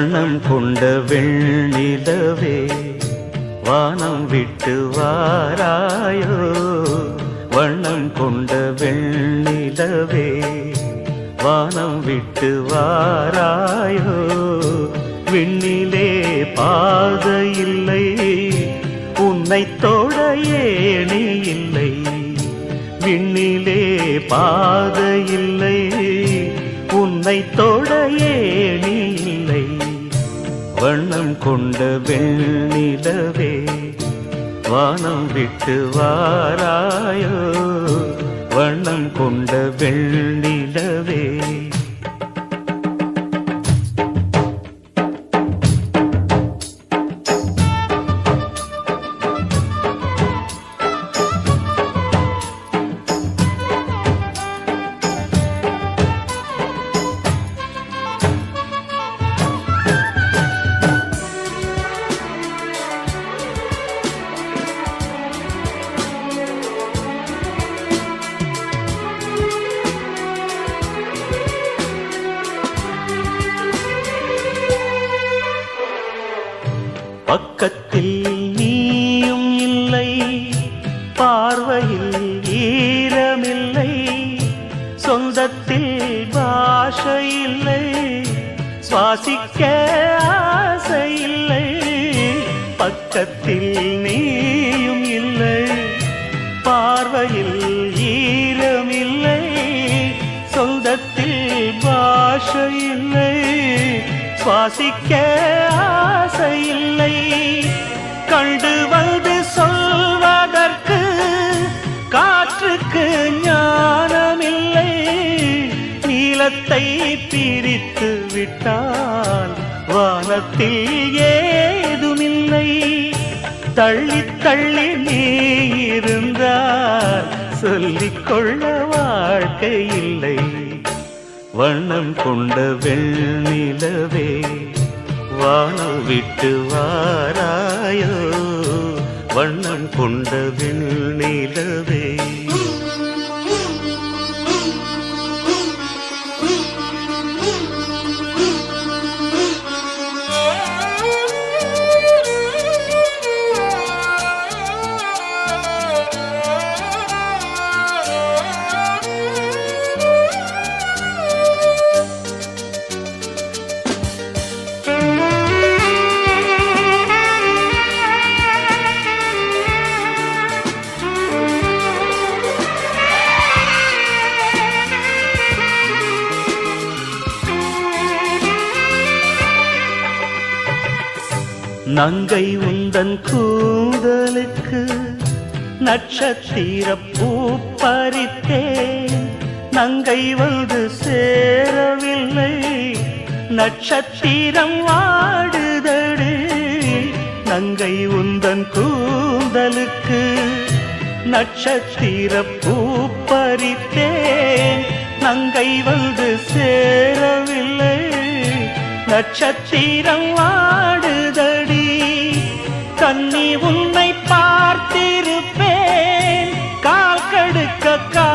வண்ணம் கொண்ட வெண்ணிலவே வானம் விட்டு வாராயோ வண்ணம் கொண்ட வெண்ணிலவே வானம் விட்டு வாராயோ விண்ணிலே பாதை இல்லை உன்னை தொட ஏணி இல்லை விண்ணிலே பாதை இல்லை உன்னை தொட ஏணி இல்லை வண்ணம் கொண்ட வெண்ணிலவே வானம் விட்டு வாராயோ வண்ணம் கொண்ட வெண்ணிலவே பக்கத்தில் நீயும் இல்லை பார்வையில் ஈரமில்லை சொந்தத்தில் பாஷை இல்லை சுவாசிக்க ஆசை இல்லை பக்கத்தில் நீயும் இல்லை பார்வையில் ஈரமில்லை சொந்தத்தில் பாஷை இல்லை சுவாசிக்க ஆசை இல்லை கண்டு வந்து சொல்வதற்கு காற்றுக்கு ஞானமில்லை நீளத்தை பிரித்து விட்டால் வானத்தில் ஏதுமில்லை தள்ளி தள்ளி நீ இருந்தால் சொல்லிக்கொள்ள வாழ்க்கை இல்லை வண்ணம் கொண்ட வெண்ணிலவே வானம் விட்டு வாராயோ வண்ணம் கொண்ட வெண்ணிலவே நங்கை உந்தன் கூந்தலுக்கு நட்சத்திர பூ பறித்தேன் நங்கை வந்து சேரவில்லை நட்சத்திரம் வாடுதடு நங்கை உந்தன் கூந்தலுக்கு நட்சத்திர பூ பறித்தேன் நங்கை வந்து சேரவில்லை நட்சத்திரம் வாடுதடி கண்ணி உன்னை பார்த்திருப்பேன் கால் கடுக்க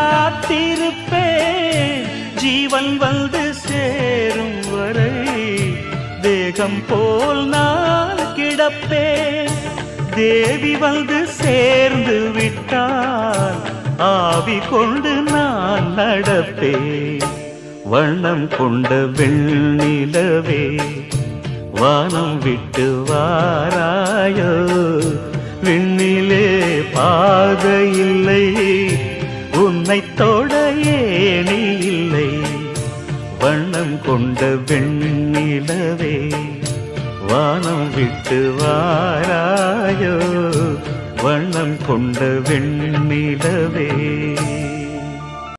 காத்திருப்பேன் ஜீவன் வந்து சேரும் வரை தேகம் போல் நான் கிடப்பேன் தேவி வந்து சேர்ந்து விட்டால் ஆவி கொண்டு நான் நடப்பேன் வண்ணம் கொண்ட வெண்ணிலவே வானம் விட்டு வாராயோ விண்ணிலே பாதை இல்லை உன்னை தொட ஏணி இல்லை வண்ணம் கொண்ட வெண்ணிலவே வானம் விட்டு வாராயோ வண்ணம் கொண்ட வெண்ணிலவே